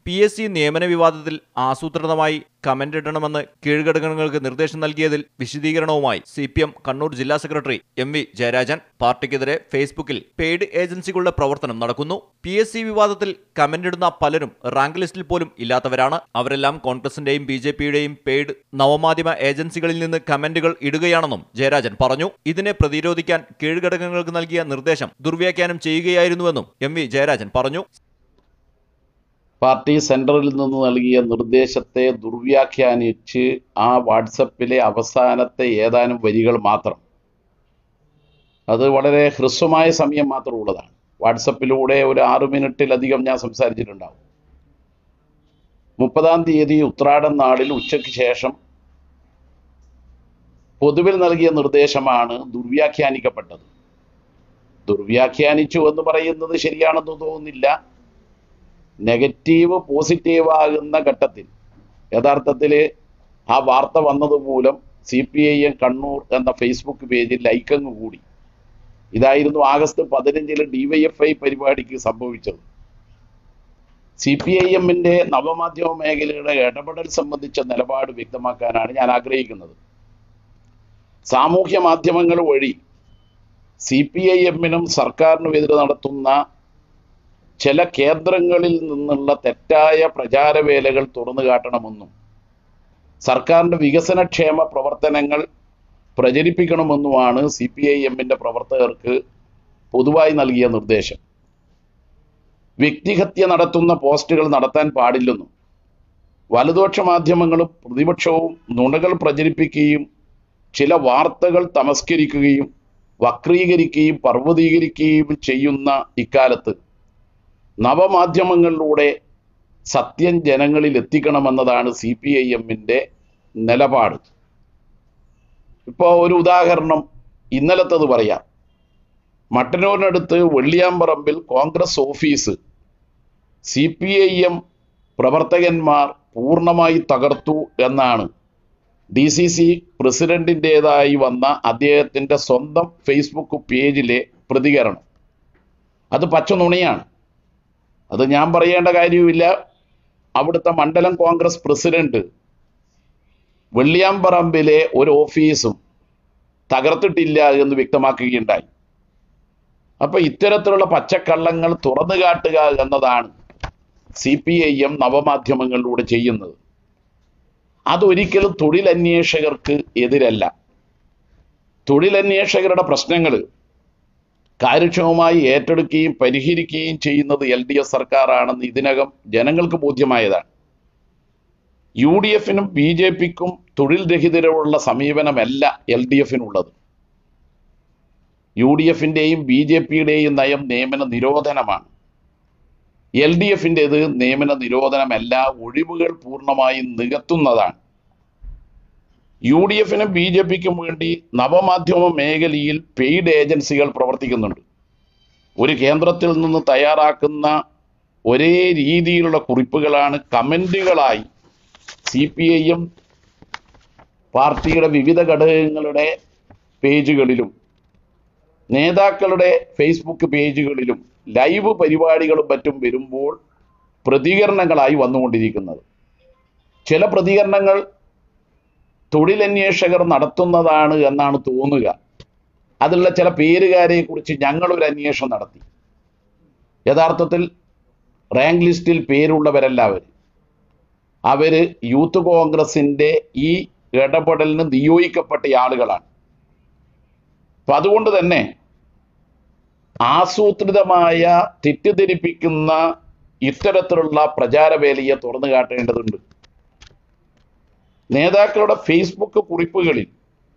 P S C നിയമന വിവാദത്തിൽ ആസൂത്രിതമായി കമന്റ് ഇടണമെന്ന് കീഴ്ഘടകങ്ങൾക്ക് നിർദ്ദേശം നൽകിയതിൽ വിശദീകരണവുമായി സി പി എം കണ്ണൂർ ജില്ലാ സെക്രട്ടറി എം വി ജയരാജൻ പാർട്ടിക്കെതിരെ ഫേസ്ബുക്കിൽ പെയ്ഡ് ഏജൻസികളുടെ പ്രവർത്തനം നടക്കുന്നു പി എസ് സി വിവാദത്തിൽ കമന്റ് ഇടുന്ന പലരും റാങ്ക് ലിസ്റ്റിൽ പോലും ഇല്ലാത്തവരാണ് അവരെല്ലാം കോൺഗ്രസിന്റെയും ബി ജെ പിയുടെയും പെയ്ഡ് നവമാധ്യമ ഏജൻസികളിൽ നിന്ന് കമന്റുകൾ ഇടുകയാണെന്നും ജയരാജൻ പറഞ്ഞു ഇതിനെ പ്രതിരോധിക്കാൻ കീഴ്ഘടകങ്ങൾക്ക് നൽകിയ നിർദ്ദേശം ദുർവ്യാഖ്യാനം ചെയ്യുകയായിരുന്നുവെന്നും എം വി ജയരാജൻ പറഞ്ഞു പാർട്ടി സെൻട്രലിൽ നിന്ന് നൽകിയ നിർദ്ദേശത്തെ ദുർവ്യാഖ്യാനിച്ച് ആ വാട്സപ്പിലെ അവസാനത്തെ ഏതാനും വരികൾ മാത്രം അത് വളരെ ഹ്രസ്വമായ സമയം മാത്രമുള്ളതാണ് വാട്സപ്പിലൂടെ ഒരു ആറ് മിനിറ്റിലധികം ഞാൻ സംസാരിച്ചിട്ടുണ്ടാവും മുപ്പതാം തീയതി ഉത്രാടം നാളിൽ ഉച്ചയ്ക്ക് ശേഷം പൊതുവിൽ നൽകിയ നിർദ്ദേശമാണ് ദുർവ്യാഖ്യാനിക്കപ്പെട്ടത് ദുർവ്യാഖ്യാനിച്ചു എന്ന് പറയുന്നത് ശരിയാണെന്ന് തോന്നുന്നില്ല നെഗറ്റീവ് പോസിറ്റീവ് ആകുന്ന ഘട്ടത്തിൽ യഥാർത്ഥത്തിൽ ആ വാർത്ത വന്നത് മൂലം C P I M Kannur എന്ന ഫേസ്ബുക്ക് പേജിൽ ലൈക്കങ്ങ് കൂടി ഇതായിരുന്നു ആഗസ്റ്റ് പതിനഞ്ചിന് ഡിവൈഎഫ്ഐ പരിപാടിക്ക് സംഭവിച്ചത് സി പി ഐ എമ്മിന്റെ നവമാധ്യമ മേഖലയുടെ ഇടപെടൽ സംബന്ധിച്ച നിലപാട് വ്യക്തമാക്കാനാണ് ഞാൻ ആഗ്രഹിക്കുന്നത് സാമൂഹ്യ മാധ്യമങ്ങൾ വഴി സി പി ഐ എമ്മിനും സർക്കാരിനുമെതിരെ നടത്തുന്ന ചില കേന്ദ്രങ്ങളിൽ നിന്നുള്ള തെറ്റായ പ്രചാരവേലകൾ തുറന്നു കാട്ടണമെന്നും സർക്കാരിന്റെ വികസനക്ഷേമ പ്രവർത്തനങ്ങൾ പ്രചരിപ്പിക്കണമെന്നുമാണ് സി പി ഐ എമ്മിന്റെ പ്രവർത്തകർക്ക് പൊതുവായി നൽകിയ നിർദ്ദേശം വ്യക്തിഹത്യ നടത്തുന്ന പോസ്റ്റുകൾ നടത്താൻ പാടില്ലെന്നും വലതുപക്ഷ മാധ്യമങ്ങളും പ്രതിപക്ഷവും നുണകൾ പ്രചരിപ്പിക്കുകയും ചില വാർത്തകൾ തമസ്കരിക്കുകയും വക്രീകരിക്കുകയും പർവ്വതീകരിക്കുകയും ചെയ്യുന്ന ഇക്കാലത്ത് നവമാധ്യമങ്ങളിലൂടെ സത്യം ജനങ്ങളിൽ എത്തിക്കണമെന്നതാണ് സി പി ഐ എമ്മിൻ്റെ നിലപാട് ഇപ്പോൾ ഒരു ഉദാഹരണം ഇന്നലത്തത് പറയാം മട്ടന്നൂരിനടുത്ത് വെള്ളിയാമ്പറമ്പിൽ Congress office C P I M പ്രവർത്തകന്മാർ പൂർണ്ണമായി തകർത്തു എന്നാണ് ഡി സി സി പ്രസിഡന്റിൻ്റെതായി വന്ന അദ്ദേഹത്തിൻ്റെ സ്വന്തം ഫേസ്ബുക്ക് പേജിലെ പ്രതികരണം അത് പച്ച നുണയാണ് അത് ഞാൻ പറയേണ്ട കാര്യവുമില്ല അവിടുത്തെ മണ്ഡലം കോൺഗ്രസ് പ്രസിഡന്റ് വെള്ളിയാമ്പറമ്പിലെ ഒരു ഓഫീസും തകർത്തിട്ടില്ല എന്ന് വ്യക്തമാക്കുകയുണ്ടായി അപ്പൊ ഇത്തരത്തിലുള്ള പച്ചക്കള്ളങ്ങൾ തുറന്നു കാട്ടുക എന്നതാണ് സി പി ഐ എം നവമാധ്യമങ്ങളിലൂടെ ചെയ്യുന്നത് അതൊരിക്കലും തൊഴിലന്വേഷകർക്ക് എതിരല്ല തൊഴിലന്വേഷകരുടെ പ്രശ്നങ്ങൾ കാര്യക്ഷമമായി ഏറ്റെടുക്കുകയും പരിഹരിക്കുകയും ചെയ്യുന്നത് എൽ ഡി എഫ് സർക്കാരാണെന്ന് ഇതിനകം ജനങ്ങൾക്ക് ബോധ്യമായതാണ് യു ഡി എഫിനും ബി ജെ പിക്കും തൊഴിൽ രഹിതരുള്ള സമീപനമല്ല എൽ ഡി എഫിനുള്ളത് യു ഡി എഫിൻ്റെയും ബി ജെ പിയുടെയും നയം നിയമന നിരോധനമാണ് എൽ ഡി എഫിൻ്റെത് നിയമന നിരോധനമല്ല ഒഴിവുകൾ പൂർണ്ണമായും നികത്തുന്നതാണ് യു ഡി എഫിനും ബി ജെ പിക്കും വേണ്ടി നവമാധ്യമ മേഖലയിൽ പെയ്ഡ് ഏജൻസികൾ പ്രവർത്തിക്കുന്നുണ്ട് ഒരു കേന്ദ്രത്തിൽ നിന്ന് തയ്യാറാക്കുന്ന ഒരേ രീതിയിലുള്ള കുറിപ്പുകളാണ് കമന്റുകളായി സി പി ഐ എം പാർട്ടിയുടെ വിവിധ ഘടകങ്ങളുടെ പേജുകളിലും നേതാക്കളുടെ ഫേസ്ബുക്ക് പേജുകളിലും ലൈവ് പരിപാടികളും മറ്റും വരുമ്പോൾ പ്രതികരണങ്ങളായി വന്നുകൊണ്ടിരിക്കുന്നത് ചില പ്രതികരണങ്ങൾ തൊഴിലന്വേഷകർ നടത്തുന്നതാണ് എന്നാണ് തോന്നുക അതിലുള്ള ചില പേരുകാരെ കുറിച്ച് ഞങ്ങളൊരു അന്വേഷണം നടത്തി യഥാർത്ഥത്തിൽ റാങ്ക് ലിസ്റ്റിൽ പേരുള്ളവരല്ല അവർ അവര് യൂത്ത് കോൺഗ്രസിന്റെ ഈ ഇടപെടലിന് നിയോഗിക്കപ്പെട്ട ആളുകളാണ് അപ്പൊ അതുകൊണ്ട് തന്നെ ആസൂത്രിതമായ തെറ്റിദ്ധരിപ്പിക്കുന്ന ഇത്തരത്തിലുള്ള പ്രചാരവേലയെ തുറന്നു കാട്ടേണ്ടതുണ്ട് നേതാക്കളുടെ ഫേസ്ബുക്ക് കുറിപ്പുകളിൽ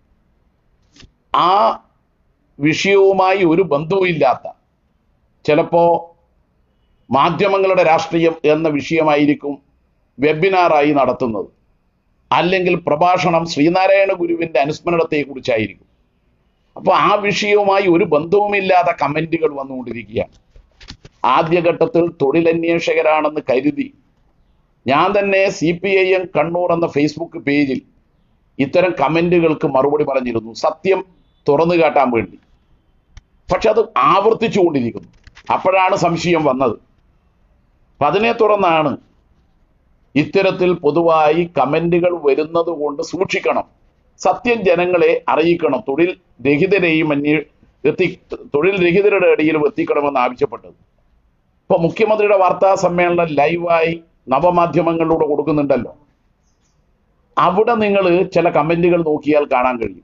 ആ വിഷയവുമായി ഒരു ബന്ധവുമില്ലാത്ത ചിലപ്പോ മാധ്യമങ്ങളുടെ രാഷ്ട്രീയം എന്ന വിഷയമായിരിക്കും വെബിനാറായി നടത്തുന്നത് അല്ലെങ്കിൽ പ്രഭാഷണം ശ്രീനാരായണ ഗുരുവിന്റെ അനുസ്മരണത്തെക്കുറിച്ചായിരിക്കും അപ്പോൾ ആ വിഷയവുമായി ഒരു ബന്ധവുമില്ലാത്ത കമന്റുകൾ വന്നുകൊണ്ടിരിക്കുകയാണ് ആദ്യഘട്ടത്തിൽ തൊഴിലന്വേഷകരാണെന്ന് കരുതി ഞാൻ തന്നെ C P I M Kannur എന്ന ഫേസ്ബുക്ക് പേജിൽ ഇത്തരം കമന്റുകൾക്ക് മറുപടി പറഞ്ഞിരുന്നു സത്യം തുറന്നു കാട്ടാൻ വേണ്ടി പക്ഷെ അത് ആവർത്തിച്ചുകൊണ്ടിരിക്കുന്നു അപ്പോഴാണ് സംശയം വന്നത് അപ്പൊ അതിനെ തുടർന്നാണ് ഇത്തരത്തിൽ പൊതുവായി കമന്റുകൾ വരുന്നത് കൊണ്ട് സൂക്ഷിക്കണം സത്യം ജനങ്ങളെ അറിയിക്കണം തൊഴിൽ രഹിതരെയും അന്വേ എത്തി തൊഴിൽ രഹിതരുടെ ഇടയിലും എത്തിക്കണമെന്ന് ആവശ്യപ്പെട്ടത് ഇപ്പൊ മുഖ്യമന്ത്രിയുടെ വാർത്താ സമ്മേളനം ലൈവായി നവമാധ്യമങ്ങളിലൂടെ കൊടുക്കുന്നുണ്ടല്ലോ അവിടെ നിങ്ങൾ ചില കമന്റുകൾ നോക്കിയാൽ കാണാൻ കഴിയും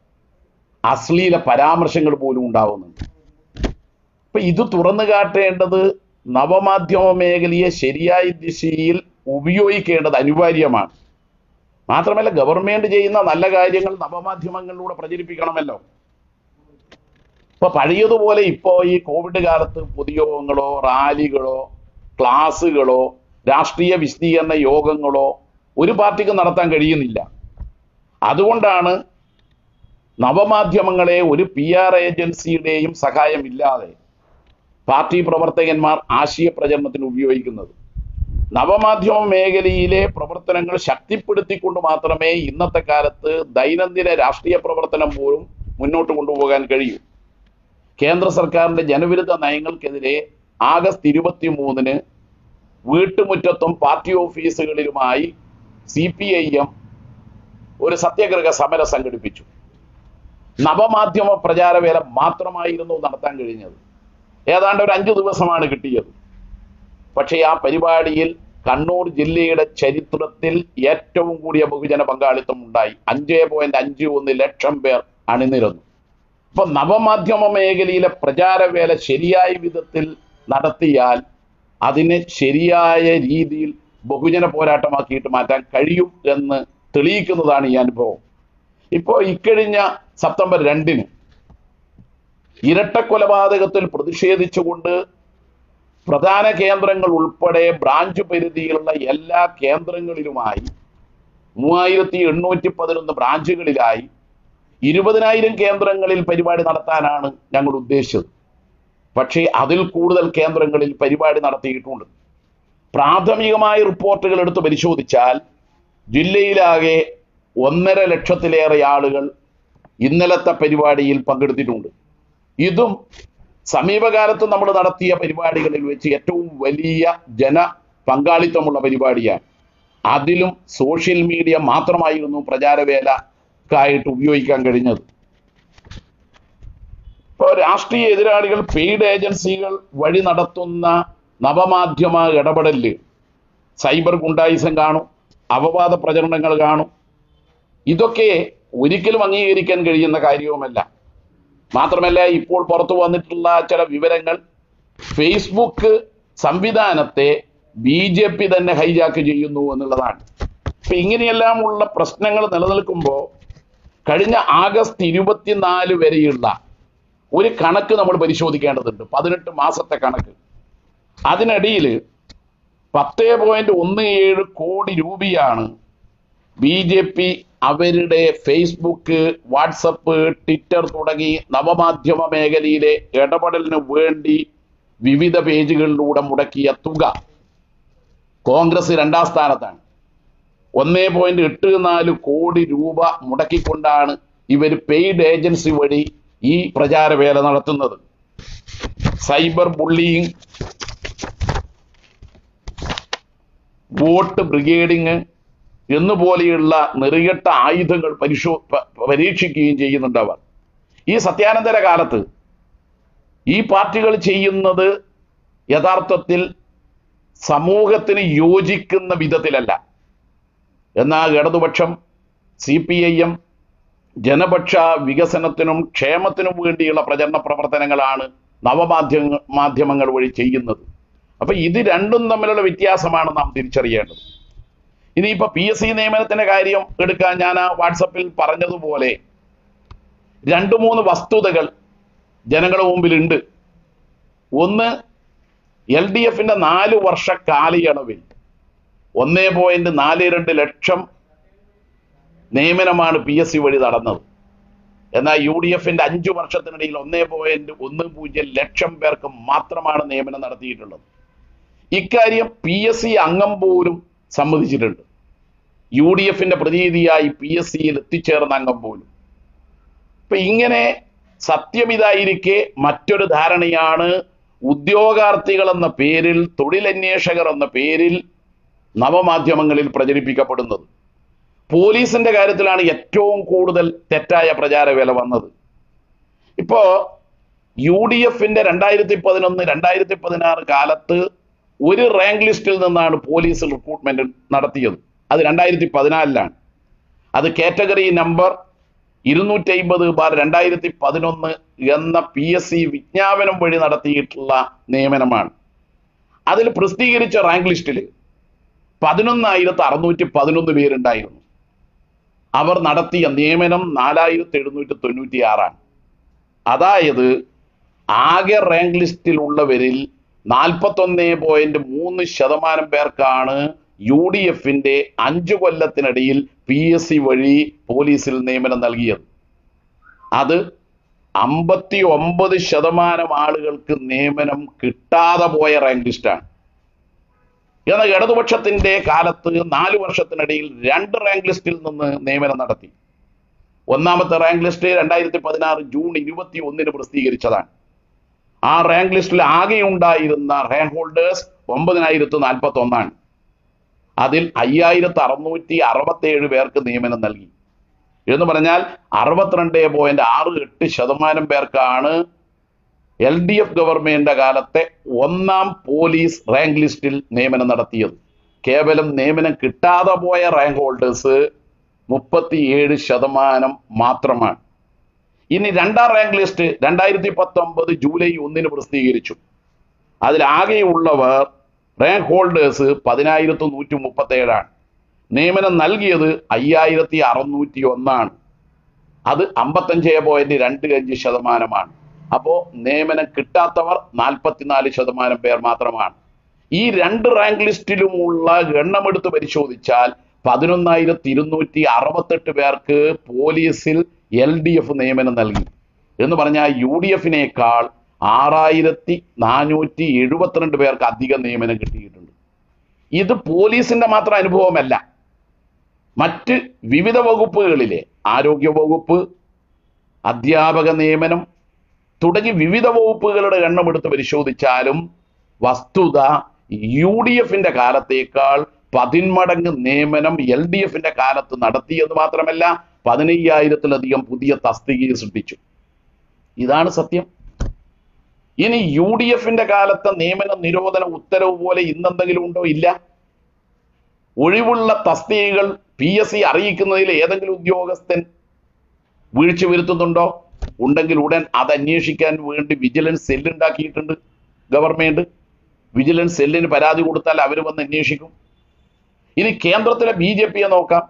അശ്ലീല പരാമർശങ്ങൾ പോലും ഉണ്ടാവുന്നുണ്ട് അപ്പൊ ഇത് തുറന്നു കാട്ടേണ്ടത് നവമാധ്യമ മേഖലയെ ശരിയായ ദിശയിൽ ഉപയോഗിക്കേണ്ടത് അനിവാര്യമാണ് മാത്രമല്ല ഗവൺമെന്റ് ചെയ്യുന്ന നല്ല കാര്യങ്ങൾ നവമാധ്യമങ്ങളിലൂടെ പ്രചരിപ്പിക്കണമല്ലോ ഇപ്പൊ പഴയതുപോലെ ഇപ്പോ ഈ കോവിഡ് കാലത്ത് പൊതുയോഗങ്ങളോ റാലികളോ ക്ലാസ്സുകളോ രാഷ്ട്രീയ വിശദീകരണ യോഗങ്ങളോ ഒരു പാർട്ടിക്ക് നടത്താൻ കഴിയുന്നില്ല അതുകൊണ്ടാണ് നവമാധ്യമങ്ങളെ ഒരു പി ആർ ഏജൻസിയുടെയും സഹായമില്ലാതെ പാർട്ടി പ്രവർത്തകന്മാർ ആശയ പ്രചരണത്തിന് ഉപയോഗിക്കുന്നത് നവമാധ്യമ മേഖലയിലെ പ്രവർത്തനങ്ങൾ ശക്തിപ്പെടുത്തിക്കൊണ്ട് മാത്രമേ ഇന്നത്തെ കാലത്ത് ദൈനംദിന രാഷ്ട്രീയ പ്രവർത്തനം പോലും മുന്നോട്ട് കൊണ്ടുപോകാൻ കഴിയൂ കേന്ദ്ര സർക്കാരിന്റെ ജനവിരുദ്ധ നയങ്ങൾക്കെതിരെ ആഗസ്റ്റ് ഇരുപത്തി മൂന്നിന് വീട്ടുമുറ്റത്തും പാർട്ടി ഓഫീസുകളിലുമായി സി പി ഐ എം ഒരു സത്യാഗ്രഹ സമരം സംഘടിപ്പിച്ചു നവമാധ്യമ പ്രചാരവേല മാത്രമായിരുന്നു നടത്താൻ കഴിഞ്ഞത് ഏതാണ്ട് ഒരു അഞ്ചു ദിവസമാണ് കിട്ടിയത് പക്ഷേ ആ പരിപാടിയിൽ കണ്ണൂർ ജില്ലയുടെ ചരിത്രത്തിൽ ഏറ്റവും കൂടിയ ബഹുജന പങ്കാളിത്തം ഉണ്ടായി അഞ്ചേ പോയിന്റ് അഞ്ച് ഒന്ന് ലക്ഷം പേർ അണിനിരന്നു അപ്പൊ നവമാധ്യമ മേഖലയിലെ പ്രചാരവേല ശരിയായ വിധത്തിൽ നടത്തിയാൽ അതിനെ ശരിയായ രീതിയിൽ ബഹുജന പോരാട്ടമാക്കിയിട്ട് മാറ്റാൻ കഴിയും എന്ന് തെളിയിക്കുന്നതാണ് ഈ അനുഭവം ഇപ്പോൾ ഇക്കഴിഞ്ഞ സെപ്റ്റംബർ രണ്ടിന് ഇരട്ട കൊലപാതകത്തിൽ പ്രതിഷേധിച്ചുകൊണ്ട് പ്രധാന കേന്ദ്രങ്ങൾ ഉൾപ്പെടെ ബ്രാഞ്ച് പരിധിയിലുള്ള എല്ലാ കേന്ദ്രങ്ങളിലുമായി മൂവായിരത്തി എണ്ണൂറ്റി പതിനൊന്ന് ബ്രാഞ്ചുകളിലായി ഇരുപതിനായിരം കേന്ദ്രങ്ങളിൽ പരിപാടി നടത്താനാണ് ഞങ്ങൾ ഉദ്ദേശിച്ചത് പക്ഷേ അതിൽ കൂടുതൽ കേന്ദ്രങ്ങളിൽ പരിപാടി നടത്തിയിട്ടുണ്ട് പ്രാഥമികമായ റിപ്പോർട്ടുകൾ എടുത്ത് പരിശോധിച്ചാൽ ജില്ലയിലാകെ ഒന്നര ലക്ഷത്തിലേറെ ആളുകൾ ഇന്നലത്തെ പരിപാടിയിൽ പങ്കെടുത്തിട്ടുണ്ട് ഇതും സമീപകാലത്ത് നമ്മൾ നടത്തിയ പരിപാടികളിൽ വെച്ച് ഏറ്റവും വലിയ ജന പങ്കാളിത്തമുള്ള പരിപാടിയാണ് അതിലും സോഷ്യൽ മീഡിയ മാത്രമായിരുന്നു പ്രചാരവേലക്കായിട്ട് ഉപയോഗിക്കാൻ കഴിഞ്ഞത് ഇപ്പോൾ രാഷ്ട്രീയ എതിരാളികൾ പെയ്ഡ് ഏജൻസികൾ വഴി നടത്തുന്ന നവമാധ്യമ ഇടപെടലിൽ സൈബർ ഗുണ്ടായിസം കാണും അപവാദ പ്രചരണങ്ങൾ കാണും ഇതൊക്കെ ഒരിക്കലും അംഗീകരിക്കാൻ കഴിയുന്ന കാര്യവുമല്ല മാത്രമല്ല ഇപ്പോൾ പുറത്തു വന്നിട്ടുള്ള ചില വിവരങ്ങൾ ഫേസ്ബുക്ക് സംവിധാനത്തെ ബി ജെ പി തന്നെ ഹൈജാക്ക് ചെയ്യുന്നു എന്നുള്ളതാണ് അപ്പൊ ഇങ്ങനെയെല്ലാം ഉള്ള പ്രശ്നങ്ങൾ നിലനിൽക്കുമ്പോൾ കഴിഞ്ഞ ആഗസ്റ്റ് ഇരുപത്തിനാല് വരെയുള്ള ഒരു കണക്ക് നമ്മൾ പരിശോധിക്കേണ്ടതുണ്ട് പതിനെട്ട് മാസത്തെ കണക്ക് അതിനിടയിൽ പത്ത് പോയിന്റ് ഒന്ന് ഏഴ് കോടി രൂപയാണ് ബി ജെ പി അവരുടെ ഫേസ്ബുക്ക് വാട്സപ്പ് ട്വിറ്റർ തുടങ്ങി നവമാധ്യമ മേഖലയിലെ ഇടപെടലിന് വേണ്ടി വിവിധ പേജുകളിലൂടെ മുടക്കിയ തുക കോൺഗ്രസ് രണ്ടാം സ്ഥാനത്താണ് ഒന്നേ പോയിന്റ് എട്ട് നാല് കോടി രൂപ മുടക്കിക്കൊണ്ടാണ് ഇവർ പെയ്ഡ് ഏജൻസി വഴി ഈ പ്രചാരവേല നടത്തുന്നത് സൈബർ ബുള്ളിയിങ് വോട്ട് ബ്രിഗേഡിങ് എന്നുപോലെയുള്ള നെറികെട്ട ആയുധങ്ങൾ പരിശോ പ- പരീക്ഷിക്കുകയും ചെയ്യുന്നുണ്ട് അവർ ഈ സത്യാനന്തര കാലത്ത് ഈ പാർട്ടികൾ ചെയ്യുന്നത് യഥാർത്ഥത്തിൽ സമൂഹത്തിന് യോജിക്കുന്ന വിധത്തിലല്ല എന്നാൽ ഇടതുപക്ഷം സി പി ഐ എം ജനപക്ഷ വികസനത്തിനും ക്ഷേമത്തിനും വേണ്ടിയുള്ള പ്രചരണ പ്രവർത്തനങ്ങളാണ് നവമാധ്യമ മാധ്യമങ്ങൾ വഴി ചെയ്യുന്നത് അപ്പൊ ഇത് രണ്ടും തമ്മിലുള്ള വ്യത്യാസമാണ് നാം തിരിച്ചറിയേണ്ടത് ഇനിയിപ്പോ പി എസ് സി നിയമനത്തിന്റെ കാര്യം എടുക്കാൻ ഞാൻ ആ വാട്സപ്പിൽ പറഞ്ഞതുപോലെ രണ്ട് മൂന്ന് വസ്തുതകൾ ജനങ്ങളുടെ മുമ്പിലുണ്ട് ഒന്ന് എൽ ഡി എഫിന്റെ നാല് വർഷ കാലയളവിൽ ഒന്നേ പോയിന്റ് നാല് രണ്ട് ലക്ഷം നിയമനമാണ് പി എസ് സി വഴി നടന്നത് എന്നാൽ യു ഡി എഫിന്റെ അഞ്ചു വർഷത്തിനിടയിൽ ഒന്നേ പോയിന്റ് ഒന്ന് പൂജ്യം ലക്ഷം പേർക്ക് മാത്രമാണ് നിയമനം നടത്തിയിട്ടുള്ളത് ഇക്കാര്യം പി എസ് സി അംഗം പോലും സമ്മതിച്ചിട്ടുണ്ട് യു ഡി എഫിന്റെ പ്രതിനിധിയായി പി എസ് സിയിൽ എത്തിച്ചേർന്ന അംഗം പോലും ഇപ്പൊ ഇങ്ങനെ സത്യം ഇതായിരിക്കെ മറ്റൊരു ധാരണയാണ് ഉദ്യോഗാർത്ഥികൾ എന്ന പേരിൽ തൊഴിലന്വേഷകർ എന്ന പേരിൽ നവമാധ്യമങ്ങളിൽ പ്രചരിപ്പിക്കപ്പെടുന്നത് പോലീസിന്റെ കാര്യത്തിലാണ് ഏറ്റവും കൂടുതൽ തെറ്റായ പ്രചാരവേല വന്നത് ഇപ്പോ യു ഡി എഫിന്റെ രണ്ടായിരത്തി പതിനൊന്ന് രണ്ടായിരത്തി പതിനാറ് കാലത്ത് ഒരു റാങ്ക് ലിസ്റ്റിൽ നിന്നാണ് പോലീസ് റിക്രൂട്ട്മെന്റ് നടത്തിയത് അത് രണ്ടായിരത്തി പതിനാലിലാണ് അത് കാറ്റഗറി നമ്പർ ഇരുന്നൂറ്റി അമ്പത് ബാർ രണ്ടായിരത്തി പതിനൊന്ന് എന്ന പി എസ് സി വിജ്ഞാപനം വഴി നടത്തിയിട്ടുള്ള നിയമനമാണ് അതിൽ പ്രസിദ്ധീകരിച്ച റാങ്ക് ലിസ്റ്റിൽ പതിനൊന്നായിരത്തി അറുന്നൂറ്റി പതിനൊന്ന് പേരുണ്ടായിരുന്നു അവർ നടത്തിയ നിയമനം നാലായിരത്തി എഴുന്നൂറ്റി തൊണ്ണൂറ്റി ആറാണ് അതായത് ആകെ റാങ്ക് ലിസ്റ്റിലുള്ളവരിൽ നാൽപ്പത്തൊന്ന് പോയിന്റ് മൂന്ന് ശതമാനം പേർക്കാണ് യു ഡി എഫിന്റെ അഞ്ചു കൊല്ലത്തിനിടയിൽ പി എസ് സി വഴി പോലീസിൽ നിയമനം നൽകിയത് അത് അമ്പത്തി ഒമ്പത് ശതമാനം ആളുകൾക്ക് നിയമനം കിട്ടാതെ പോയ റാങ്ക് ലിസ്റ്റാണ് എന്നാൽ ഇടതുപക്ഷത്തിന്റെ കാലത്ത് നാല് വർഷത്തിനിടയിൽ രണ്ട് റാങ്ക് ലിസ്റ്റിൽ നിന്ന് നിയമനം നടത്തി ഒന്നാമത്തെ റാങ്ക് ലിസ്റ്റ് രണ്ടായിരത്തി പതിനാറ് ജൂൺ ഇരുപത്തി ഒന്നിന് പ്രസിദ്ധീകരിച്ചതാണ് ആ റാങ്ക് ലിസ്റ്റിൽ ആകെ ഉണ്ടായിരുന്ന റാങ്ക് ഹോൾഡേഴ്സ് ഒമ്പതിനായിരത്തി നാൽപ്പത്തി ഒന്നാണ് അതിൽ അയ്യായിരത്തി അറുന്നൂറ്റി അറുപത്തി ഏഴ് പേർക്ക് നിയമനം നൽകി എന്ന് പറഞ്ഞാൽ അറുപത്തിരണ്ട് പോയിന്റ് ആറ് എട്ട് ശതമാനം പേർക്കാണ് എൽ ഡി എഫ് ഗവൺമെന്റിന്റെ കാലത്തെ ഒന്നാം പോലീസ് റാങ്ക് ലിസ്റ്റിൽ നിയമനം നടത്തിയത് കേവലം നിയമനം കിട്ടാതെ പോയ റാങ്ക് ഹോൾഡേഴ്സ് മുപ്പത്തിയേഴ് ശതമാനം മാത്രമാണ് ഇനി രണ്ടാം റാങ്ക് ലിസ്റ്റ് രണ്ടായിരത്തി പത്തൊമ്പത് ജൂലൈ ഒന്നിന് പ്രസിദ്ധീകരിച്ചു അതിലാകെയുള്ളവർ റാങ്ക് ഹോൾഡേഴ്സ് പതിനായിരത്തി നൂറ്റി മുപ്പത്തി ഏഴാണ് നിയമനം നൽകിയത് അയ്യായിരത്തി അറുന്നൂറ്റി ഒന്നാണ് അത് അമ്പത്തഞ്ച് പോയിന്റ് രണ്ട് അഞ്ച് ശതമാനമാണ് അപ്പോ നിയമനം കിട്ടാത്തവർ നാൽപ്പത്തിനാല് ശതമാനം പേർ മാത്രമാണ് ഈ രണ്ട് റാങ്ക് ലിസ്റ്റിലുമുള്ള എണ്ണമെടുത്ത് പരിശോധിച്ചാൽ പതിനൊന്നായിരത്തി ഇരുന്നൂറ്റി അറുപത്തെട്ട് പേർക്ക് പോലീസിൽ എൽ ഡി എഫ് നിയമനം നൽകി എന്ന് പറഞ്ഞാൽ യു ഡി എഫിനേക്കാൾ ആറായിരത്തി നാനൂറ്റി എഴുപത്തിരണ്ട് പേർക്ക് അധികം നിയമനം കിട്ടിയിട്ടുണ്ട് ഇത് പോലീസിന്റെ മാത്രം അനുഭവമല്ല മറ്റ് വിവിധ വകുപ്പുകളിലെ ആരോഗ്യ വകുപ്പ് അധ്യാപക നിയമനം തുടങ്ങി വിവിധ വകുപ്പുകളുടെ എണ്ണം എടുത്ത് പരിശോധിച്ചാലും വസ്തുത യു ഡി എഫിന്റെ കാലത്തേക്കാൾ പതിന്മടങ്ങ് നിയമനം എൽ ഡി എഫിന്റെ കാലത്ത് നടത്തിയെന്ന് മാത്രമല്ല പതിനയ്യായിരത്തിലധികം പുതിയ തസ്തികയെ സൃഷ്ടിച്ചു ഇതാണ് സത്യം ഇനി യു ഡി എഫിന്റെ കാലത്തെ നിയമന നിരോധന ഉത്തരവ് പോലെ ഇന്നെന്തെങ്കിലും ഉണ്ടോ ഇല്ല ഒഴിവുള്ള തസ്തികകൾ പി എസ് സി അറിയിക്കുന്നതിൽ ഏതെങ്കിലും ഉദ്യോഗസ്ഥൻ വീഴ്ച വരുത്തുന്നുണ്ടോ ഉണ്ടെങ്കിൽ ഉടൻ അത് അന്വേഷിക്കാൻ വേണ്ടി വിജിലൻസ് സെല്ല് ഉണ്ടാക്കിയിട്ടുണ്ട് ഗവൺമെന്റ് വിജിലൻസ് സെല്ലിന് പരാതി കൊടുത്താൽ അവർ വന്ന് അന്വേഷിക്കും ഇനി കേന്ദ്രത്തിലെ ബി ജെ പിയെ നോക്കാം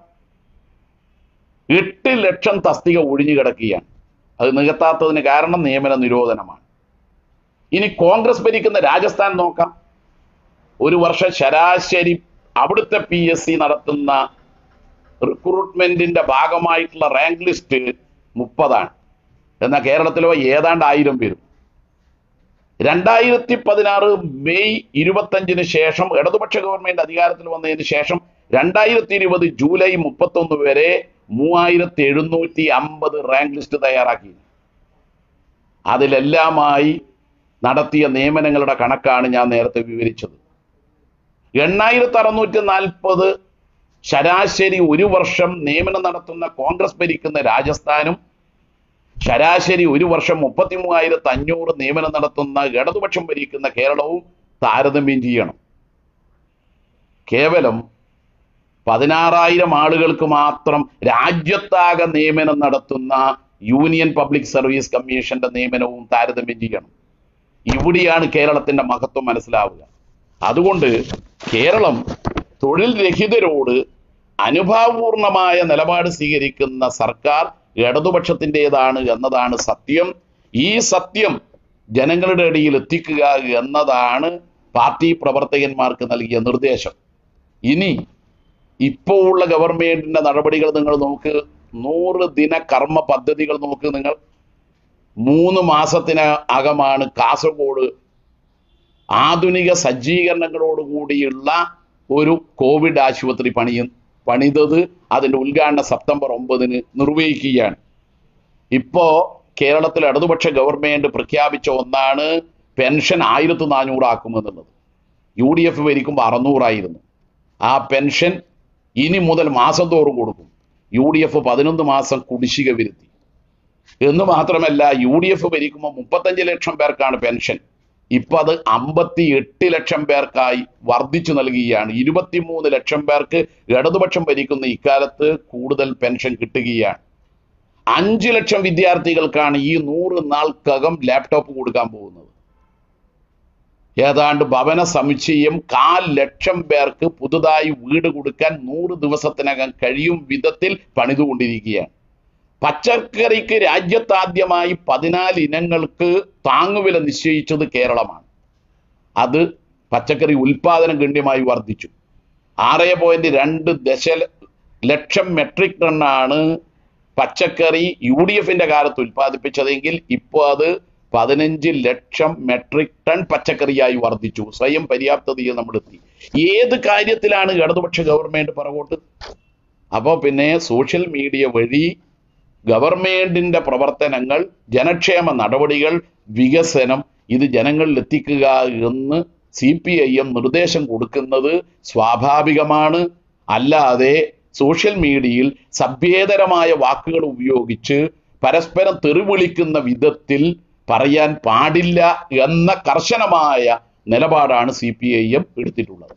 എട്ട് ലക്ഷം തസ്തിക ഒഴിഞ്ഞു കിടക്കുകയാണ് അത് നികത്താത്തതിന് കാരണം നിയമന നിരോധനമാണ് ഇനി കോൺഗ്രസ് ഭരിക്കുന്ന രാജസ്ഥാൻ നോക്കാം ഒരു വർഷം ശരാശരി അവിടുത്തെ പി എസ് സി നടത്തുന്ന റിക്രൂട്ട്മെന്റിന്റെ ഭാഗമായിട്ടുള്ള റാങ്ക് ലിസ്റ്റ് മുപ്പതാണ് എന്നാൽ കേരളത്തിലോ ഏതാണ്ട് ആയിരം പേരും രണ്ടായിരത്തി പതിനാറ് മെയ് ഇരുപത്തഞ്ചിന് ശേഷം ഇടതുപക്ഷ ഗവൺമെന്റ് അധികാരത്തിൽ വന്നതിന് ശേഷം രണ്ടായിരത്തി ഇരുപത് ജൂലൈ മുപ്പത്തൊന്ന് വരെ മൂവായിരത്തി എഴുന്നൂറ്റി അമ്പത് റാങ്ക് ലിസ്റ്റ് തയ്യാറാക്കി അതിലെല്ലാമായി നടത്തിയ നിയമനങ്ങളുടെ കണക്കാണ് ഞാൻ നേരത്തെ വിവരിച്ചത് എണ്ണായിരത്തി അറുന്നൂറ്റി നാൽപ്പത് ശരാശരി ഒരു വർഷം നിയമനം നടത്തുന്ന കോൺഗ്രസ് ഭരിക്കുന്ന രാജസ്ഥാനും ശരാശരി ഒരു വർഷം മുപ്പത്തി മൂവായിരത്തി അഞ്ഞൂറ് നിയമനം നടത്തുന്ന ഇടതുപക്ഷം ഭരിക്കുന്ന കേരളവും താരതമ്യം ചെയ്യണം കേവലം പതിനാറായിരം ആളുകൾക്ക് മാത്രം രാജ്യത്താകെ നിയമനം നടത്തുന്ന യൂണിയൻ പബ്ലിക് സർവീസ് കമ്മീഷന്റെ നിയമനവും താരതമ്യം ചെയ്യണം ഇവിടെയാണ് കേരളത്തിന്റെ മഹത്വം മനസ്സിലാവുക അതുകൊണ്ട് കേരളം തൊഴിൽ രഹിതരോട് അനുഭാവപൂർണമായ നിലപാട് സ്വീകരിക്കുന്ന സർക്കാർ ഇടതുപക്ഷത്തിൻ്റെതാണ് എന്നതാണ് സത്യം ഈ സത്യം ജനങ്ങളുടെ ഇടയിൽ എത്തിക്കുക എന്നതാണ് പാർട്ടി പ്രവർത്തകന്മാർക്ക് നൽകിയ നിർദ്ദേശം ഇനി ഇപ്പോൾ ഉള്ള ഗവൺമെന്റിന്റെ നടപടികൾ നിങ്ങൾ നോക്ക് നൂറ് ദിന കർമ്മ പദ്ധതികൾ നോക്ക് നിങ്ങൾ മൂന്ന് മാസത്തിന് അകമാണ് കാസർഗോഡ് ആധുനിക സജ്ജീകരണങ്ങളോട് കൂടിയുള്ള ഒരു കോവിഡ് ആശുപത്രി പണിയ പണിതത് അതിന്റെ ഉദ്ഘാടനം സെപ്റ്റംബർ ഒമ്പതിന് നിർവഹിക്കുകയാണ് ഇപ്പോ കേരളത്തിലെ ഇടതുപക്ഷ ഗവൺമെന്റ് പ്രഖ്യാപിച്ച ഒന്നാണ് പെൻഷൻ ആയിരത്തി നാനൂറാക്കുമെന്നുള്ളത് യു ഡി എഫ് ഭരിക്കുമ്പോൾ അറുന്നൂറായിരുന്നു ആ പെൻഷൻ ഇനി മുതൽ മാസം തോറും കൊടുക്കും യു ഡി എഫ് പതിനൊന്ന് മാസം കുടിശ്ശിക വരുത്തി എന്ന് മാത്രമല്ല യു ഡി എഫ് ഭരിക്കുമ്പോൾ മുപ്പത്തഞ്ച് ലക്ഷം പേർക്കാണ് പെൻഷൻ ഇപ്പൊ അത് അമ്പത്തി എട്ട് ലക്ഷം പേർക്കായി വർദ്ധിച്ചു നൽകുകയാണ് ഇരുപത്തിമൂന്ന് ലക്ഷം പേർക്ക് ഇടതുപക്ഷം ഭരിക്കുന്ന ഇക്കാലത്ത് കൂടുതൽ പെൻഷൻ കിട്ടുകയാണ് അഞ്ചു ലക്ഷം വിദ്യാർത്ഥികൾക്കാണ് ഈ നൂറ് നാൾക്കകം ലാപ്ടോപ്പ് കൊടുക്കാൻ പോകുന്നത് ഏതാണ്ട് ഭവന സമുച്ചയം കാൽ ലക്ഷം പേർക്ക് പുതുതായി വീട് കൊടുക്കാൻ നൂറ് ദിവസത്തിനകം കഴിയും വിധത്തിൽ പണിതുകൊണ്ടിരിക്കുകയാണ് പച്ചക്കറിക്ക് രാജ്യത്താദ്യമായി പതിനാല് ഇനങ്ങൾക്ക് താങ്ങുവില നിശ്ചയിച്ചത് കേരളമാണ് അത് പച്ചക്കറി ഉൽപാദനം ഗണ്യമായി വർദ്ധിച്ചു ആറ് പോയിന്റ് രണ്ട് ദശ ലക്ഷം മെട്രിക് ടണ്ണാണ് പച്ചക്കറി യു ഡി എഫിന്റെ കാലത്ത് ഉൽപ്പാദിപ്പിച്ചതെങ്കിൽ ഇപ്പോൾ അത് പതിനഞ്ച് ലക്ഷം മെട്രിക് ടൺ പച്ചക്കറിയായി വർദ്ധിച്ചു സ്വയം പര്യാപ്തതയിൽ നമ്മൾ എത്തി ഏത് കാര്യത്തിലാണ് ഇടതുപക്ഷ ഗവൺമെന്റ് പുറകോട്ട് അപ്പോൾ പിന്നെ സോഷ്യൽ മീഡിയ വഴി ഗവൺമെന്റിന്റെ പ്രവർത്തനങ്ങൾ ജനക്ഷേമ നടപടികൾ വികസനം ഇത് ജനങ്ങളിൽ എത്തിക്കുക എന്ന് സി പി ഐ എം നിർദ്ദേശം കൊടുക്കുന്നത് സ്വാഭാവികമാണ് അല്ലാതെ സോഷ്യൽ മീഡിയയിൽ സഭ്യേതരമായ വാക്കുകൾ ഉപയോഗിച്ച് പരസ്പരം തെറിവിളിക്കുന്ന വിധത്തിൽ പറയാൻ പാടില്ല എന്ന കർശനമായ നിലപാടാണ് സി പി ഐ എം എടുത്തിട്ടുള്ളത്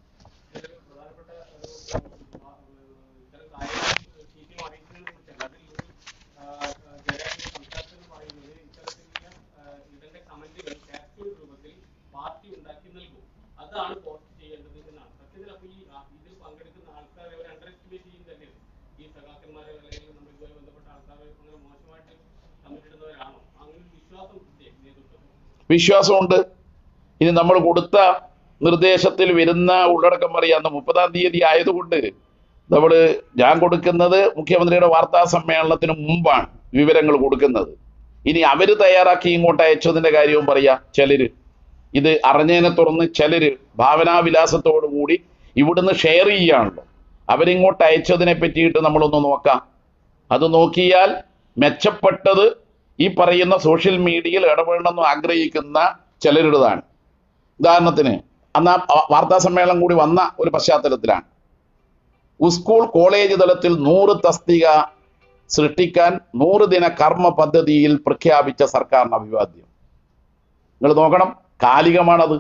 അതാണ് പോസ്റ്റ് ചെയ്യേണ്ടത് എന്നാണ് സത്യത്തിൽ അപ്പൊ ഈ ആ, ഇതിൽ പങ്കെടുക്കുന്ന ആൾക്കാരെ ഒരു അണ്ടർ എസ്റ്റിമേറ്റ് ചെയ്യുന്നതല്ലേ ഈ സഖാക്കന്മാരെ അല്ലെങ്കിൽ നമ്മൾ ഇതുമായി ബന്ധപ്പെട്ട ആൾക്കാരെ അങ്ങനെ മോശമായിട്ട് കമ്മിറ്റിടുന്നവരാണോ അങ്ങനെ ഒരു വിശ്വാസം ഇല്ലേ നേതൃത്വം വിശ്വാസമുണ്ട് ഇനി നമ്മൾ കൊടുത്ത നിർദ്ദേശത്തിൽ വരുന്ന ഉള്ളടക്കം പറയാന്ന് മുപ്പതാം തീയതി ആയതുകൊണ്ട് നമ്മൾ ഞാൻ കൊടുക്കുന്നത് മുഖ്യമന്ത്രിയുടെ വാർത്താ സമ്മേളനത്തിന് മുമ്പാണ് വിവരങ്ങൾ കൊടുക്കുന്നത് ഇനി അവര് തയ്യാറാക്കി ഇങ്ങോട്ട് അയച്ചതിന്റെ കാര്യവും പറയാം ചിലര് ഇത് അറിഞ്ഞതിനെ തുടർന്ന് ചിലര് ഭാവനാവിലാസത്തോടു കൂടി ഇവിടുന്ന് ഷെയർ ചെയ്യാണല്ലോ അവരിങ്ങോട്ട് അയച്ചതിനെ പറ്റിയിട്ട് നമ്മളൊന്ന് നോക്കാം അത് നോക്കിയാൽ മെച്ചപ്പെട്ടത് ഈ പറയുന്ന സോഷ്യൽ മീഡിയയിൽ ഇടപെടണമെന്ന് ആഗ്രഹിക്കുന്ന ചിലരുടേതാണ് ഉദാഹരണത്തിന് അന്ന് ആ വാർത്താ സമ്മേളനം കൂടി വന്ന ഒരു പശ്ചാത്തലത്തിലാണ് സ്കൂൾ കോളേജ് തലത്തിൽ നൂറ് തസ്തിക സൃഷ്ടിക്കാൻ നൂറ് ദിന കർമ്മ പദ്ധതിയിൽ പ്രഖ്യാപിച്ച സർക്കാരിന് അഭിവാദ്യം നിങ്ങൾ നോക്കണം കാലികമാണത്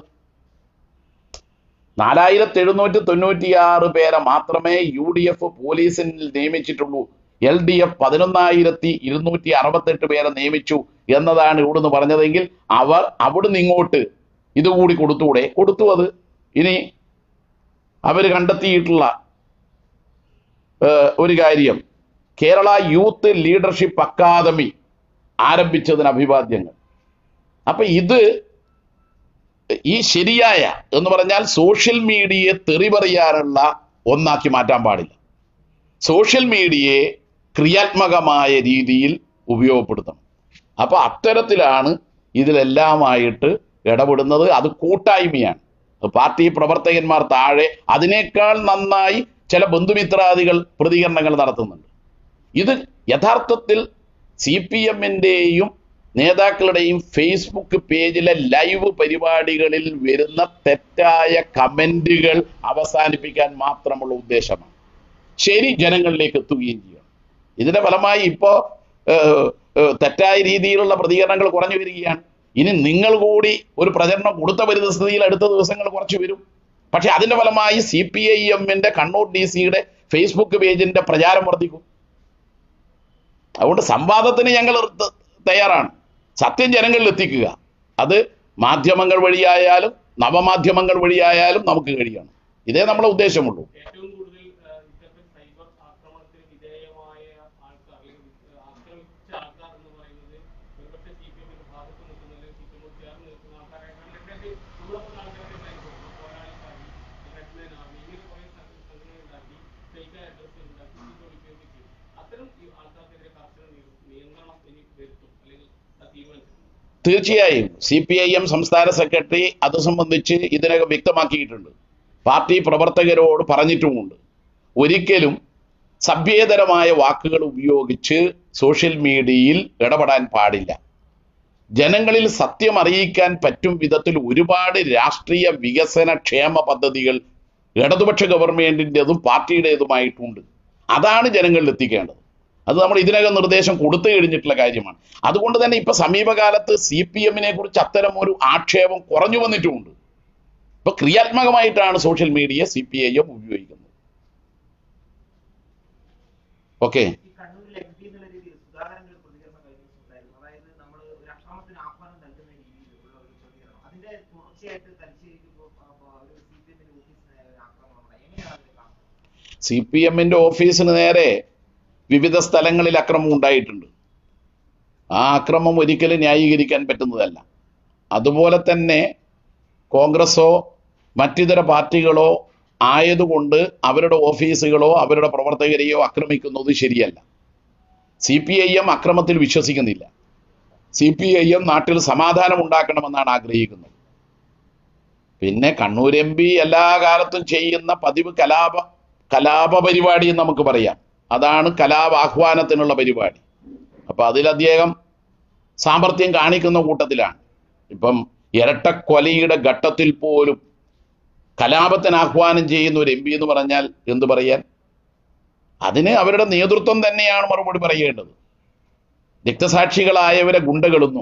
നാലായിരത്തി എഴുന്നൂറ്റി തൊണ്ണൂറ്റിയാറ് പേരെ മാത്രമേ യു ഡി എഫ് പോലീസിൽ നിയമിച്ചിട്ടുള്ളൂ എൽ ഡി എഫ് പതിനൊന്നായിരത്തി ഇരുന്നൂറ്റി അറുപത്തെട്ട് പേരെ നിയമിച്ചു എന്നതാണ് ഇവിടുന്ന് പറഞ്ഞതെങ്കിൽ അവർ അവിടുന്ന് ഇങ്ങോട്ട് ഇതുകൂടി കൊടുത്തൂടെ കൊടുത്തു അത് ഇനി അവർ കണ്ടെത്തിയിട്ടുള്ള ഏഹ്, ഒരു കാര്യം കേരള യൂത്ത് ലീഡർഷിപ്പ് അക്കാദമി ആരംഭിച്ചതിന് അഭിവാദ്യങ്ങൾ അപ്പൊ ഇത് ഈ ശരിയായ എന്ന് പറഞ്ഞാൽ സോഷ്യൽ മീഡിയയെ തെറി പറയാനുള്ള ഒന്നാക്കി മാറ്റാൻ പാടില്ല സോഷ്യൽ മീഡിയയെ ക്രിയാത്മകമായ രീതിയിൽ ഉപയോഗപ്പെടുത്തണം അപ്പൊ അത്തരത്തിലാണ് ഇതിലെല്ലാമായിട്ട് ഇടപെടുന്നത് അത് കൂട്ടായ്മയാണ് പാർട്ടി പ്രവർത്തകന്മാർ താഴെ അതിനേക്കാൾ നന്നായി ചില ബന്ധുമിത്രാദികൾ പ്രതികരണങ്ങൾ നടത്തുന്നുണ്ട് ഇത് യഥാർത്ഥത്തിൽ സി പി എമ്മിൻ്റെയും നേതാക്കളുടെയും ഫേസ്ബുക്ക് പേജിലെ ലൈവ് പരിപാടികളിൽ വരുന്ന തെറ്റായ കമന്റുകൾ അവസാനിപ്പിക്കാൻ മാത്രമുള്ള ഉദ്ദേശമാണ് ശരി ജനങ്ങളിലേക്ക് എത്തുകയും ചെയ്യണം ഇതിന്റെ ഫലമായി ഇപ്പോ ഏഹ്, ഏഹ്, തെറ്റായ രീതിയിലുള്ള പ്രതികരണങ്ങൾ കുറഞ്ഞു വരികയാണ് ഇനി നിങ്ങൾ കൂടി ഒരു പ്രചരണം കൊടുത്ത പരിസ്ഥിതിയിൽ അടുത്ത ദിവസങ്ങൾ കുറച്ച് വരും പക്ഷെ അതിന്റെ ഫലമായി സി പി ഐ എമ്മിന്റെ കണ്ണൂർ ഡി സിയുടെ ഫേസ്ബുക്ക് പേജിന്റെ പ്രചാരം വർദ്ധിക്കും അതുകൊണ്ട് സംവാദത്തിന് ഞങ്ങൾ ത- തയ്യാറാണ് സത്യം ജനങ്ങളിൽ എത്തിക്കുക അത് മാധ്യമങ്ങൾ വഴിയായാലും നവമാധ്യമങ്ങൾ വഴിയായാലും നമുക്ക് കഴിയണം ഇതേ നമ്മളെ ഉദ്ദേശമുള്ളൂ ഏറ്റവും കൂടുതൽ ആ, ഇത്തരത്തിൽ സൈബർ ആക്രമണത്തിന് വിധേയമായ ആൾക്കാർ അല്ലെങ്കിൽ ആ, ആക്രമിച്ച ആൾക്കാർ എന്ന് പറയുന്നത് ഒരുപക്ഷെ സി പി എമ്മിന്റെ ഭാഗത്ത് നിൽക്കുന്ന അല്ലെങ്കിൽ സി പി എമ്മോട് ചേർന്ന് നിൽക്കുന്ന ആൾക്കാരായിട്ടാണ് ഇവരൊക്കെ നമ്മളൊക്കെ ആൾക്കാരൊക്കെ അനുഭവം പോരാളിക്കാരി റെഡ്മാൻ ആർമി ഇങ്ങനെ കുറെ സംഘടന ഉണ്ടാക്കി ഫേക്ക് അഡ്രസ് ഉണ്ടാക്കി ഇത് ഉപയോഗിച്ച് അത്തരം ഈ ആൾക്കാർക്കെതിരെ കർശന നിയ- നിയന്ത്രണം ഇനി വരുത്തും അല്ലെങ്കിൽ അത് തീരുമാനിച്ചിട്ടുണ്ട് തീർച്ചയായും സി പി ഐ എം സംസ്ഥാന സെക്രട്ടറി അത് സംബന്ധിച്ച് ഇതിനകം വ്യക്തമാക്കിയിട്ടുണ്ട് പാർട്ടി പ്രവർത്തകരോട് പറഞ്ഞിട്ടുമുണ്ട് ഒരിക്കലും സഭ്യേതരമായ വാക്കുകൾ ഉപയോഗിച്ച് സോഷ്യൽ മീഡിയയിൽ ഇടപെടാൻ പാടില്ല ജനങ്ങളിൽ സത്യം അറിയിക്കാൻ പറ്റും വിധത്തിൽ ഒരുപാട് രാഷ്ട്രീയ വികസന ക്ഷേമ പദ്ധതികൾ ഇടതുപക്ഷ ഗവൺമെന്റിൻ്റെതും പാർട്ടിയുടേതുമായിട്ടുണ്ട് അതാണ് ജനങ്ങളിൽ എത്തിക്കേണ്ടത് അത് നമ്മൾ ഇതിനകം നിർദ്ദേശം കൊടുത്തു കഴിഞ്ഞിട്ടുള്ള കാര്യമാണ് അതുകൊണ്ട് തന്നെ ഇപ്പൊ സമീപകാലത്ത് സി പി എമ്മിനെ കുറിച്ച് അത്തരം ഒരു ആക്ഷേപം കുറഞ്ഞു വന്നിട്ടുമുണ്ട് ഇപ്പൊ ക്രിയാത്മകമായിട്ടാണ് social media C P I M ഉപയോഗിക്കുന്നത് ഓക്കെ ഈ കണ്ണൂരിൽ എം പി എന്നുള്ള രീതിയിൽ സുധാകരന്റെ ഒരു പ്രതികരണം കഴിഞ്ഞ ദിവസം ഉണ്ടായിരുന്നു അതായത് നമ്മൾ ഒരു അക്രമത്തിന് ആഹ്വാനം നൽകുന്ന രീതിയിലുള്ള ഒരു പ്രതികരണം അതിന്റെ തുടർച്ചയായിട്ട് തലശ്ശേരിക്ക് ഇപ്പോൾ ഒരു സി പി എമ്മിന്റെ ഓഫീസിന് നേരെ ഒരു ആക്രമണം ഉണ്ടായി എങ്ങനെയാണ് അതിനെ കാണുന്നത് സി പി എമ്മിന്റെ ഓഫീസിന് നേരെ വിവിധ സ്ഥലങ്ങളിൽ അക്രമം ഉണ്ടായിട്ടുണ്ട് ആ അക്രമം ഒരിക്കലും ന്യായീകരിക്കാൻ പറ്റുന്നതല്ല അതുപോലെ തന്നെ കോൺഗ്രസോ മറ്റിതര പാർട്ടികളോ ആയതുകൊണ്ട് അവരുടെ ഓഫീസുകളോ അവരുടെ പ്രവർത്തകരെയോ ആക്രമിക്കുന്നത് ശരിയല്ല സി പി ഐ എം അക്രമത്തിൽ വിശ്വസിക്കുന്നില്ല സി പി ഐ എം നാട്ടിൽ സമാധാനം ഉണ്ടാക്കണമെന്നാണ് ആഗ്രഹിക്കുന്നത് പിന്നെ കണ്ണൂർ എം പി എല്ലാ കാലത്തും ചെയ്യുന്ന പതിവ് കലാപ കലാപ പരിപാടി എന്ന് നമുക്ക് പറയാം അതാണ് കലാപാഹ്വാനത്തിനുള്ള പരിപാടി അപ്പൊ അതിൽ അദ്ദേഹം സാമർഥ്യം കാണിക്കുന്ന കൂട്ടത്തിലാണ് ഇപ്പം ഇരട്ടക്കൊലയുടെ ഘട്ടത്തിൽ പോലും കലാപത്തിന് ആഹ്വാനം ചെയ്യുന്ന ഒരു എം പി എന്ന് പറഞ്ഞാൽ എന്തു പറയാൻ അതിന് അവരുടെ നേതൃത്വം തന്നെയാണ് മറുപടി പറയേണ്ടത് രക്തസാക്ഷികളായവരെ ഗുണ്ടകളെന്നും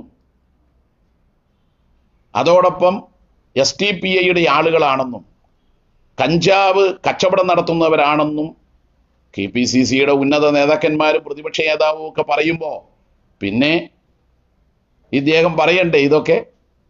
അതോടൊപ്പം എസ് ടി പി ഐയുടെ ആളുകളാണെന്നും കഞ്ചാവ് കച്ചവടം നടത്തുന്നവരാണെന്നും കെ പി സി സിയുടെ ഉന്നത നേതാക്കന്മാരും പ്രതിപക്ഷ നേതാവും ഒക്കെ പറയുമ്പോൾ പിന്നെ ഇദ്ദേഹം പറയണ്ടേ ഇതൊക്കെ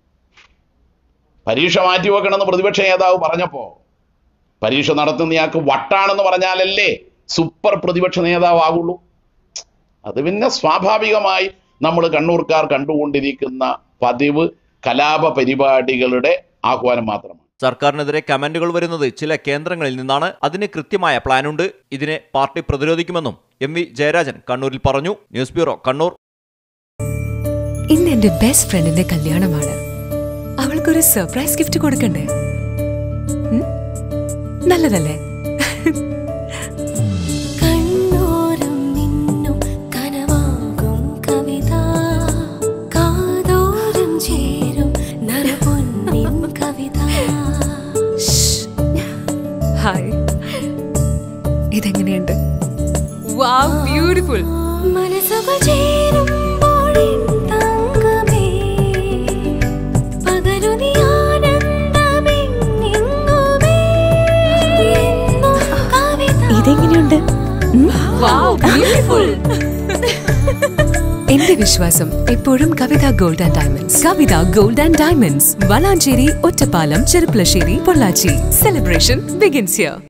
പരീക്ഷ മാറ്റി വെക്കണമെന്ന് പ്രതിപക്ഷ നേതാവ് പറഞ്ഞപ്പോ പരീക്ഷ നടത്തുന്നയാൾക്ക് വട്ടാണെന്ന് പറഞ്ഞാലല്ലേ സൂപ്പർ പ്രതിപക്ഷ നേതാവാകുള്ളൂ അത് പിന്നെ സ്വാഭാവികമായി നമ്മൾ കണ്ണൂർക്കാർ കണ്ടുകൊണ്ടിരിക്കുന്ന പതിവ് കലാപ പരിപാടികളുടെ ആഹ്വാനം മാത്രമാണ് സർക്കാരിനെതിരെ കമന്റുകൾ വരുന്നത് ചില കേന്ദ്രങ്ങളിൽ നിന്നാണ് അതിന് കൃത്യമായ പ്ലാനുണ്ട് ഇതിനെ പാർട്ടി പ്രതിരോധിക്കുമെന്നും എം വി ജയരാജൻ കണ്ണൂരിൽ പറഞ്ഞു ന്യൂസ് ബ്യൂറോ കണ്ണൂർ ഇന്ന് എന്റെ ബെസ്റ്റ് ഫ്രണ്ടിന്റെ കല്യാണമാണ് അവൾക്കൊരു സർപ്രൈസ് ഗിഫ്റ്റ് കൊടുക്കണ്ടേ ഉം? നല്ലതല്ലേ കണ്ണോരം മിന്നും കനവാകും കവിത കാതോരം ചേരും നറുപൊന്നിൻ കവിത ഹായ് ഇതെങ്ങനെയുണ്ട് വാവ് ബ്യൂട്ടിഫുൾ മനസ്സുകൾ ചേരുമ്പോഴിൻ തങ്കമേ പകരു നീ ആനന്ദമെങ്ങെങ്ങുമേ എന്നും കവിത ഇതെങ്ങനെയുണ്ട് ബ്യൂട്ടിഫുൾ എന്റെ വിശ്വാസം എപ്പോഴും Kavitha gold and diamonds Kavitha gold and diamonds Valanchery Ottapalam Cherpulassery Pollachi celebration begins here